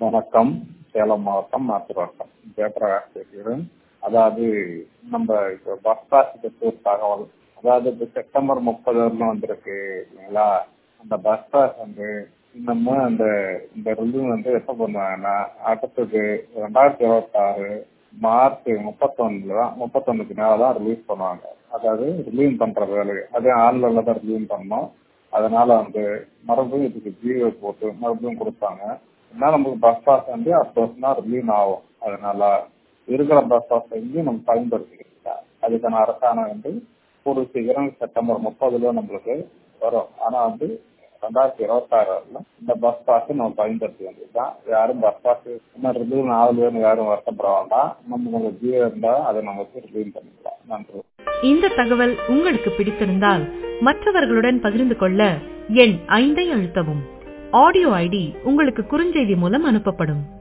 வணக்கம் சேலம் மாவட்டம் மாத்தூர் ஜெயபிரகாஷ் பேசுகிறேன் அதாவது நம்ம இப்போ பஸ் பாஸ் பற்றி ஒரு தகவல் அதாவது இப்போ செப்டம்பர் முப்பது வரலும் வந்திருக்கு இல்லைங்களா அந்த பஸ் பாஸ் வந்து இன்னமும் அந்த இந்த ரிவ்யூ வந்து எப்போ பண்ணுவாங்கன்னா அடுத்தது ரெண்டாயிரத்தி இருபத்தாறு மார்ச் முப்பத்தொன்னுல தான் முப்பத்தொன்னுக்கு மேலே தான் ரிலீஸ் பண்ணுவாங்க அதாவது ரிலீவ் பண்ணுற வேலை அதே ஆன்லைனில் தான் ரிலீவ் பண்ணணும் அதனால வந்து மறுபடியும் இதுக்கு ஜியோ போட்டு மறுபடியும் கொடுப்பாங்க அதனால நமக்கு பஸ் பாஸ் வந்து அடுத்த வருஷம் தான் ரிலீவ் ஆகும் அதனால இருக்கிற பஸ் பாஸ் வந்து நம்ம பயன்படுத்திக்கலாம் அதுக்கான அரசாணை வந்து ஒரு சீக்கிரம் செப்டம்பர் முப்பதுல நம்மளுக்கு வரும் ஆனா வந்து ரெண்டாயிரத்தி இருபத்தாறுல இந்த பஸ் பாஸ் நம்ம பயன்படுத்தி வேண்டியதுதான் யாரும் பஸ் பாஸ் இன்னும் ரிலீவ் ஆகலன்னு யாரும் வருத்தப்பட வேண்டாம் நம்ம கொஞ்சம் ஜியோ இருந்தா அதை நமக்கு ரிலீவ் பண்ணிக்கலாம் நன்றி இந்த தகவல் உங்களுக்கு பிடித்திருந்தால் மற்றவர்களுடன் பகிர்ந்து கொள்ள எண் ஐந்தை அழுத்தவும் ஆடியோ ஐடி உங்களுக்கு குறுஞ்செய்தி மூலம் அனுப்பப்படும்